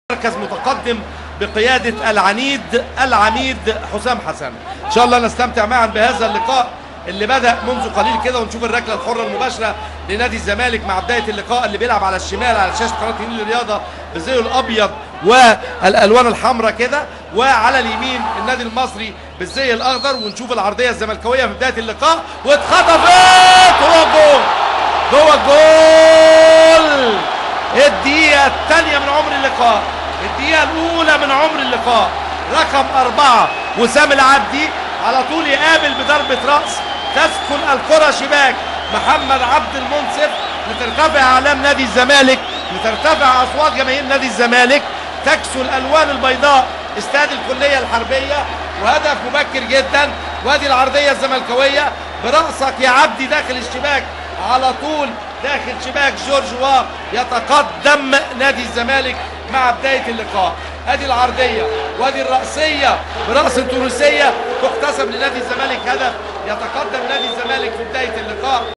مركز متقدم بقيادة العنيد العميد حسام حسن ان شاء الله نستمتع معا بهذا اللقاء اللي بدأ منذ قليل كده ونشوف الركلة الحرة المباشرة لنادي الزمالك مع بداية اللقاء اللي بيلعب على الشمال على شاشة قناة النيل للرياضة بزيه الأبيض والألوان الحمراء كده وعلى اليمين النادي المصري بالزي الأخضر ونشوف العرضية الزملكاوية في بداية اللقاء واتخطفت جوه الجول جوه الجول الدقيقة الثانية من عمر اللقاء الدقيقة الأولى من عمر اللقاء رقم أربعة وسام العبدي على طول يقابل بضربة رأس تسكن الكرة شباك محمد عبد المنصف لترتفع أعلام نادي الزمالك لترتفع أصوات جماهير نادي الزمالك تكسو الألوان البيضاء استاد الكلية الحربية وهدف مبكر جدا وادي العرضية الزملكاوية برأسك يا عبدي داخل الشباك على طول داخل شباك جورج وا يتقدم نادي الزمالك مع بداية اللقاء ادي العرضية وادي الرأسية برأس تونسية تحتسب لنادي الزمالك هدف يتقدم نادي الزمالك في بداية اللقاء